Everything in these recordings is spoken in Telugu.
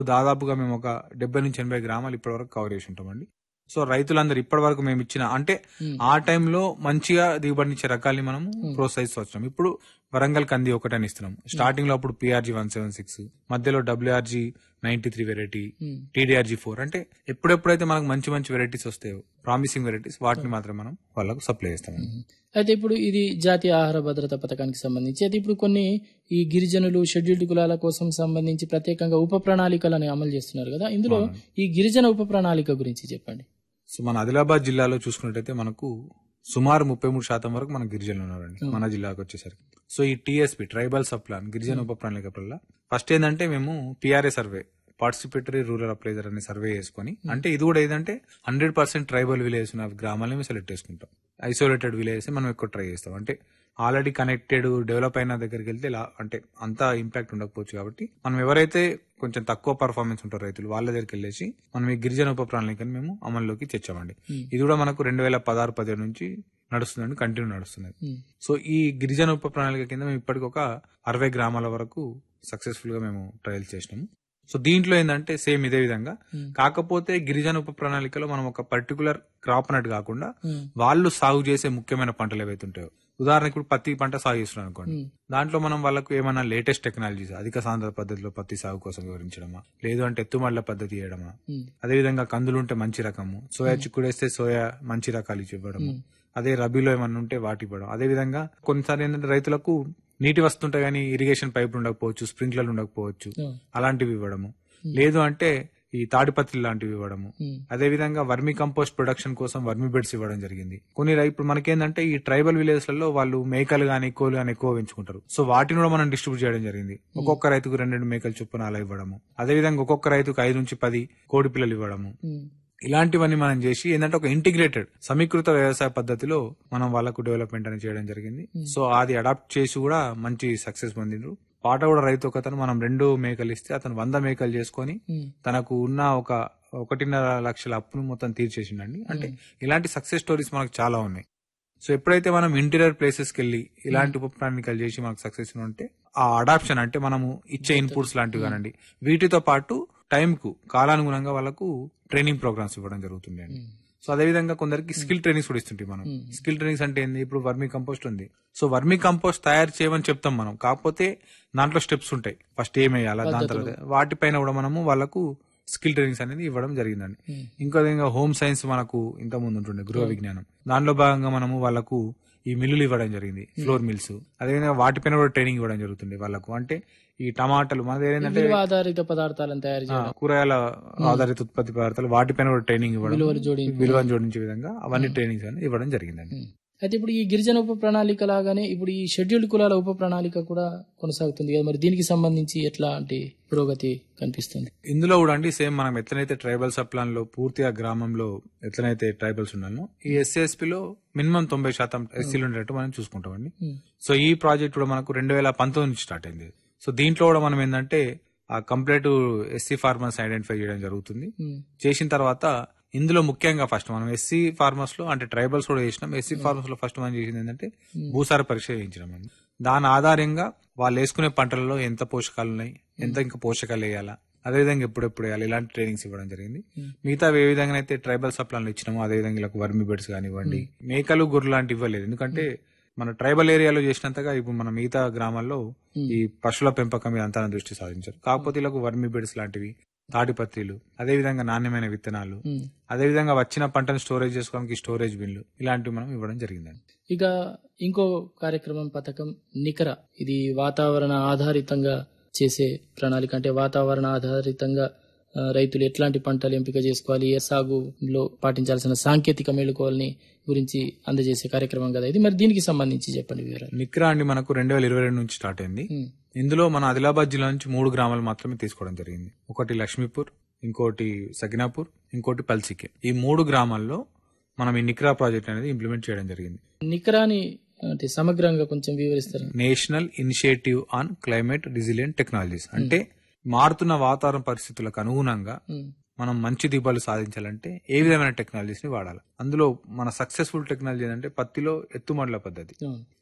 దాదాపుగా మేము ఒక డెబ్బై నుంచి ఎనభై గ్రామాలు ఇప్పటి వరకు కవర్ చేసి ఉంటామండి సో రైతులందరూ ఇప్పటి వరకు మేము ఇచ్చిన అంటే ఉమ్. ఆ టైంలో మంచిగా దిగుబడినిచ్చే రకాల్ని మనము ప్రోత్సహిస్తూ వచ్చినాం ఇప్పుడు వరంగల్ కంది ఒకటని ఇస్తున్నాం స్టార్టింగ్ లో అప్పుడు పిఆర్జీ వన్ సెవెన్ సిక్స్ మధ్యలో WRG ninety three variety um. TDRG four అంటే ఎప్పుడెప్పుడైతే మనకు మంచి మంచి వెరైటీస్ వస్తాయో ప్రామిసింగ్ వెరైటీస్ వాటిని మాత్రం మనం వాళ్ళకు సప్లై చేస్తాం అయితే ఇప్పుడు ఇది జాతీయ ఆహార భద్రత పథకానికి సంబంధించి అయితే ఇప్పుడు కొన్ని ఈ గిరిజనులు షెడ్యూల్డ్ కులాల కోసం సంబంధించి ప్రత్యేకంగా ఉప ప్రణాళికలను అమలు చేస్తున్నారు కదా ఇందులో ఈ గిరిజన ఉప ప్రణాళిక గురించి చెప్పండి సో మన ఆదిలాబాద్ జిల్లాలో చూసుకున్నట్టయితే మనకు సుమారు ముప్పై మూడు శాతం వరకు మన గిరిజనులు ఉన్నారండి మన జిల్లాకు వచ్చేసరికి సో ఈ టీఎస్పీ ట్రైబల్ సబ్ ప్లాన్ గిరిజన ఉప ప్రణాళిక వల్ల ఫస్ట్ ఏంటంటే మేము PRA survey participatory rural appraisal అనే సర్వే చేసుకొని అంటే ఇది కూడా ఏదంటే హండ్రెడ్ పర్సెంట్ ట్రైబల్ విలేజ్ ఉన్న గ్రామాలని మేము సెలెక్ట్ చేసుకుంటాం ఐసోలేటెడ్ విలేజెస్ మనం ఎక్కువ ట్రై చేస్తాం అంటే ఆల్రెడీ కనెక్టెడ్ డెవలప్ అయిన దగ్గరికి వెళ్తే ఇలా అంటే అంత ఇంపాక్ట్ ఉండకపోవచ్చు కాబట్టి మనం ఎవరైతే కొంచెం తక్కువ పర్ఫార్మెన్స్ ఉంటారు రైతులు వాళ్ళ దగ్గరికి వెళ్ళేసి మనం ఈ గిరిజన ఉప ప్రణాళికని మేము అమల్లోకి తెచ్చామండి Hmm. ఇది కూడా మనకు రెండు వేల పదహారు పదిహేడు నుంచి నడుస్తుందండి కంటిన్యూ నడుస్తుంది ఉమ్. సో ఈ గిరిజన ఉప ప్రణాళిక కింద మేము ఇప్పటికి ఒక అరవై గ్రామాల వరకు సక్సెస్ఫుల్ గా మేము ట్రయల్ చేసినాము సో దీంట్లో ఏంటంటే సేమ్ ఇదే విధంగా ఉమ్. కాకపోతే గిరిజన ఉప ప్రణాళికలో మనం ఒక పర్టికులర్ క్రాప్ అన్నట్టు కాకుండా ఉమ్. వాళ్ళు సాగు చేసే ముఖ్యమైన పంటలు ఏవైతే ఉంటాయో ఉదాహరణకు ఇప్పుడు పత్తి పంట సాగు చేస్తున్నారు అనుకోండి ఉమ్. దాంట్లో మనం వాళ్ళకు ఏమైనా లేటెస్ట్ టెక్నాలజీస్ అధిక సాంద్ర పద్ధతిలో పత్తి సాగు కోసం వివరించడమా లేదు అంటే ఎత్తుమళ్ల పద్ధతి చేయడమా ఉమ్. అదేవిధంగా కందులు ఉంటే మంచి రకము సోయా చిక్కుడేస్తే సోయా మంచి రకాలు ఇచ్చి ఇవ్వడము ఉమ్. అదే రబీలో ఏమన్నా ఉంటే వాటి ఇవ్వడం అదే విధంగా కొన్నిసార్లు ఏంటంటే రైతులకు నీటి వస్తుంటాయి కానీ ఇరిగేషన్ పైపులు ఉండకపోవచ్చు స్ప్రింక్లర్లు ఉండకపోవచ్చు ఉమ్. అలాంటివి ఇవ్వడము లేదు అంటే ఈ తాడిపత్రి లాంటివి ఇవ్వడము ఉమ్. అదే విధంగా వర్మి కంపోస్ట్ ప్రొడక్షన్ కోసం వర్మి బెడ్స్ ఇవ్వడం జరిగింది కొన్ని రై- ఇప్పుడు మనకేందంటే ఈ ట్రైబల్ విలేజ్ లలో వాళ్ళు మేకలు గాని కోళ్ళు గాని ఎక్కువ పెంచుకుంటారు సో వాటిని కూడా మనం డిస్ట్రిబ్యూట్ చేయడం జరిగింది ఒక్కొక్క రైతుకు రెండు రెండు మేకలు చొప్పున అలా ఇవ్వడము అదే విధంగా ఒక్కొక్క రైతుకు ఐదు నుంచి పది కోడి పిల్లలు ఇవ్వడము ఉమ్. ఇలాంటివన్నీ మనం చేసి ఏంటంటే ఒక ఇంటిగ్రేటెడ్ సమీకృత వ్యవసాయ పద్ధతిలో మనం వాళ్ళకు డెవలప్మెంట్ అని చేయడం జరిగింది సో అది అడాప్ట్ చేసి కూడా మంచి సక్సెస్ పొందిండ్రు పాట కూడా రైతు ఒకతను మనం రెండు మేకలు ఇస్తే అతను వంద మేకలు చేసుకొని ఉమ్. తనకు ఉన్న ఒక ఒకటిన్నర లక్షల అప్పును మొత్తం తీర్చేసిండండి అంటే ఇలాంటి సక్సెస్ స్టోరీస్ మనకు చాలా ఉన్నాయి సో ఎప్పుడైతే మనం ఇంటీరియర్ ప్లేసెస్కి వెళ్ళి ఇలాంటి ఉప ప్రణాళికలు చేసి మనకు సక్సెస్ ఉంటే ఆ అడాప్షన్ అంటే మనము ఇచ్చే ఇన్పుట్స్ లాంటివి కానండి వీటితో పాటు టైం కు కాలానుగుణంగా వాళ్ళకు ట్రైనింగ్ ప్రోగ్రామ్స్ ఇవ్వడం జరుగుతుంది అండి ఉమ్. సో అదే విధంగా కొందరికి స్కిల్ ట్రైనింగ్స్ కూడా ఇస్తుంటాయి మనం Hmm. స్కిల్ ట్రైనింగ్స్ అంటే ఏంది ఇప్పుడు వర్మీ కంపోస్ట్ ఉంది సో వర్మీ కంపోస్ట్ తయారు చేయమని చెప్తాం మనం కాకపోతే దాంట్లో స్టెప్స్ ఉంటాయి ఫస్ట్ ఏం వేయాలా దాని తర్వాత వాటిపైన కూడా మనము వాళ్ళకు స్కిల్ ట్రైనింగ్స్ అనేది ఇవ్వడం జరిగిందండి ఉమ్. ఇంకో విధంగా హోమ్ సైన్స్ మనకు ఇంత ముందు ఉంటుండే గృహ విజ్ఞానం దానిలో భాగంగా మనము వాళ్ళకు ఈ మిల్లులు ఇవ్వడం జరిగింది ఫ్లోర్ మిల్స్ అదేవిధంగా వాటిపైన కూడా ట్రైనింగ్ ఇవ్వడం జరుగుతుంది వాళ్ళకు అంటే ఈ టమాటాలు మనది ఏంటంటే విలువ ఆధారిత పదార్థాలను తయారు ఆ, చేయడం కూరగాయల ఆధారిత ఉత్పత్తి పదార్థాలు వాటిపైన కూడా ట్రైనింగ్ ఇవ్వడం విలువలు జోడించి విలువను జోడించే విధంగా అవన్నీ ట్రైనింగ్స్ అనేది ఇవ్వడం జరిగిందండి ఉమ్. అయితే ఇప్పుడు ఈ గిరిజన ఉప ప్రణాళిక లాగానే ఇప్పుడు ఈ షెడ్యూల్డ్ కులాల ఉప ప్రణాళిక కూడా కొనసాగుతుంది కదా మరి దీనికి సంబంధించి ఎట్లాంటి పురోగతి కనిపిస్తుంది ఇందులో కూడా అండి సేమ్ మనం ఎట్లనైతే ట్రైబల్ సప్లాన్ లో పూర్తిగా గ్రామంలో ఎట్లనైతే ట్రైబల్స్ ఉన్నానో ఈ ఎస్సీఎస్పీ లో మినిమం తొంభై శాతం ఎస్సీలు ఉండేటట్టు మనం చూసుకుంటామండి ఉమ్. సో ఈ ప్రాజెక్ట్ కూడా మనకు రెండు వేల పంతొమ్మిది నుంచి స్టార్ట్ అయింది సో దీంట్లో కూడా మనం ఏంటంటే ఆ కంప్లీట్ ఎస్సీ ఫార్మర్స్ ఐడెంటిఫై చేయడం జరుగుతుంది ఉమ్. చేసిన తర్వాత ఇందులో ముఖ్యంగా ఫస్ట్ మనం ఎస్సీ ఫార్మర్స్ లో అంటే ట్రైబల్స్ కూడా చేసినాం ఎస్సీ ఫార్మర్స్ లో ఫస్ట్ మనం చేసింది ఏంటంటే భూసార పరీక్ష చేయించడం అండి దాని ఆధారంగా వాళ్ళు వేసుకునే పంటలలో ఎంత పోషకాలు ఉన్నాయి ఎంత ఇంకా పోషకాలు వేయాలా అదేవిధంగా ఎప్పుడెప్పుడు వేయాలి ఇలాంటి ట్రైనింగ్స్ ఇవ్వడం జరిగింది మిగతా ఏ విధంగా అయితే ట్రైబల్ సప్లాన్లు ఇచ్చినామో అదే విధంగా ఇలా వర్మి బెడ్స్ కానివ్వండి మేకలు గొర్రెలు లాంటివి ఇవ్వలేదు ఎందుకంటే మన ట్రైబల్ ఏరియాలో చేసినంతగా ఇప్పుడు మన మిగతా గ్రామాల్లో ఈ పశువుల పెంపకం మీద అంతా దృష్టి సాధించారు కాకపోతే ఇలా వర్మి బెడ్స్ లాంటివి తాటిపత్రిలు అదే విధంగా నాణ్యమైన విత్తనాలు ఉమ్. అదే విధంగా వచ్చిన పంటను స్టోరేజ్ చేసుకోవడానికి స్టోరేజ్ బిన్లు ఇలాంటివి మనం ఇవ్వడం జరిగిందండి ఇక ఇంకో కార్యక్రమం పథకం నికర ఇది వాతావరణ ఆధారితంగా చేసే ప్రణాళిక అంటే వాతావరణ ఆధారితంగా ఆ, రైతులు ఎట్లాంటి పంటలు ఎంపిక చేసుకోవాలి ఏ సాగులో పాటించాల్సిన సాంకేతిక మేలుకోవాలని గురించి అందజేసే కార్యక్రమం కదా ఇది మరి దీనికి సంబంధించి చెప్పండి వివరాలు నిక్రా అండి మనకు రెండు వేల ఇరవై రెండు నుంచి స్టార్ట్ అయింది ఉమ్, ఇందులో మన ఆదిలాబాద్ జిల్లా నుంచి మూడు గ్రామాలు మాత్రమే తీసుకోవడం జరిగింది ఒకటి లక్ష్మీపూర్ ఇంకోటి సగినాపూర్ ఇంకోటి పల్సికే ఈ మూడు గ్రామాల్లో మనం ఈ నిక్రా ప్రాజెక్ట్ అనేది ఇంప్లిమెంట్ చేయడం జరిగింది నికరాని అంటే సమగ్రంగా కొంచెం వివరిస్తారు national initiative on climate resilient technologies అంటే మారుతున్న వాతావరణ పరిస్థితులకు అనుగుణంగా ఉమ్, మనం మంచి దిగుబడులు సాధించాలంటే ఏ విధమైన టెక్నాలజీస్ ని వాడాలి అందులో మన సక్సెస్ఫుల్ టెక్నాలజీ ఏంటంటే పత్తిలో ఎత్తుమడుల పద్ధతి అవును.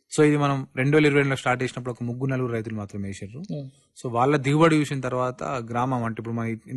సో ఇది మనం రెండు వేల ఇరవై రెండులో స్టార్ట్ చేసినప్పుడు ఒక ముగ్గురు నలుగురు రైతులు మాత్రం వేసారు ఉమ్. సో వాళ్ళ దిగుబడి చూసిన తర్వాత గ్రామం అంటే ఇప్పుడు మన